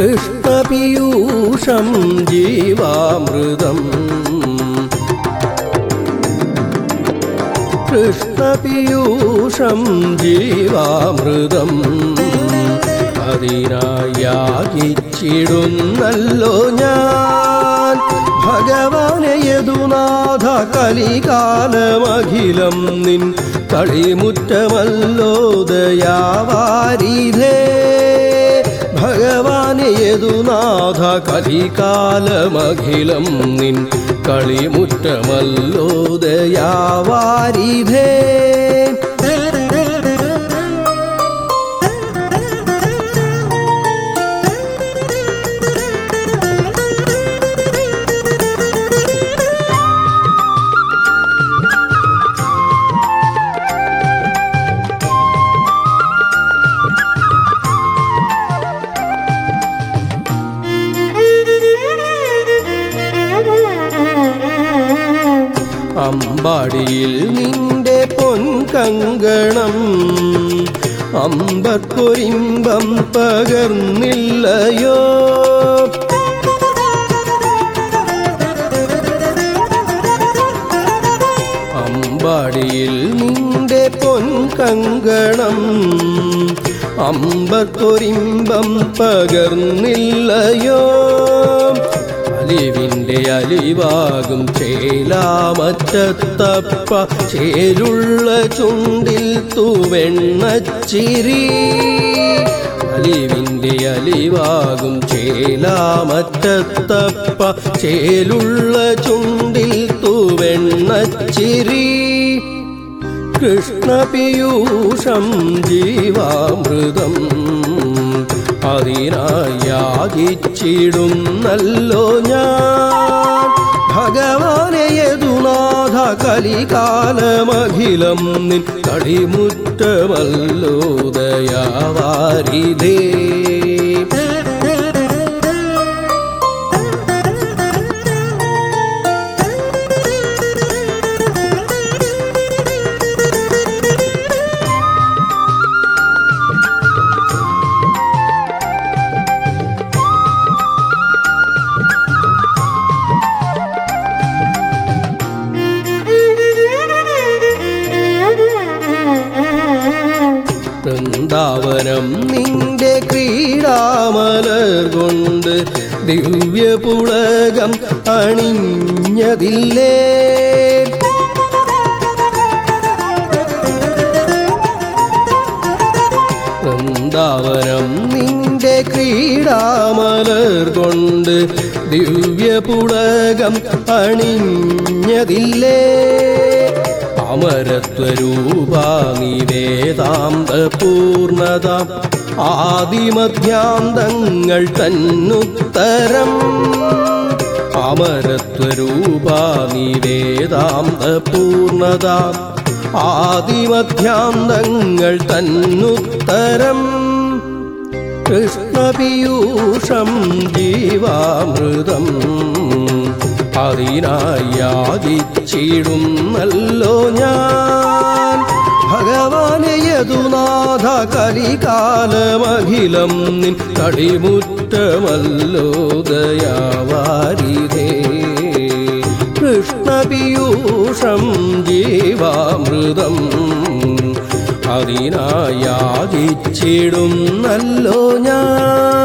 കൃഷ്ണപീയൂഷം ജീവാമൃതം കൃഷ്ണപീയൂഷം ജീവാമൃതം അതിനായാചിച്ചിടുന്നല്ലോ ഞാൻ ഭഗവാനെ യദുനാഥ കലികാലമഖിലം നിൻ കളിമുറ്റമല്ലോ ദയാവാരിധേ ഭഗവാനെ യദുനാഥ കലികാലമഖിലം നിൻ കളിമുറ്റമല്ലോ ദയാവാരിധേ അമ്പാടിയിൽ നിന്റെ പൊൻകങ്കണം അമ്പത്തൊരിമ്പം പകർന്നില്ലയോ അമ്പാടിയിൽ നിന്റെ പൊൻകങ്കണം അമ്പത്തൊരിമ്പം പകർന്നില്ലയോ അലിവിൻ്റെ അലിവാകും ചേലാമറ്റത്തപ്പ ചേലുള്ള ചുണ്ടിൽ തൂവെണ്ണച്ചിരി അലിവിൻ്റെ അലിവാകും ചേലാമറ്റത്തപ്പ ചേലുള്ള ചുണ്ടിൽ തൂവെണ്ണച്ചിരി കൃഷ്ണപീയൂഷം ജീവാമൃതം അതിനായാചിച്ചിടുന്നല്ലോ ഞാൻ ഭഗവാനെ യദുനാഥ കലികാലമഖിലം നിൻ കളിമുറ്റമല്ലോ ദയാവാരിതേ വൃന്ദാവനം നിന്റെ ക്രീഡാമലർ കൊണ്ട് ദിവ്യപുളകം അണിഞ്ഞതില്ലേ വൃന്ദാവനം നിന്റെ ക്രീഡാമലർ കൊണ്ട് ദിവ്യപുളകം അണിഞ്ഞതില്ലേ അമരത്വരൂപാനി വേദാന്ത പൂർണത ആദിമധ്യാന്തങ്ങൾ തന്നുത്തരം അമരത്വരൂപാനി വേദാന്ത പൂർണത ആദിമധ്യാന്തങ്ങൾ തന്നുത്തരം കൃഷ്ണപീയൂഷം ജീവാമൃതം അതിനായാചിച്ചിടുന്നല്ലോ ഞാൻ ഭഗവാനെ യദുനാഥ കലികാലമഖിലം നിൻ കടിമുറ്റമല്ലോ ദയാവാരിധേ കൃഷ്ണപീയൂഷം ജീവാമൃതം അതിനായാചിച്ചിടുന്നല്ലോ ഞാൻ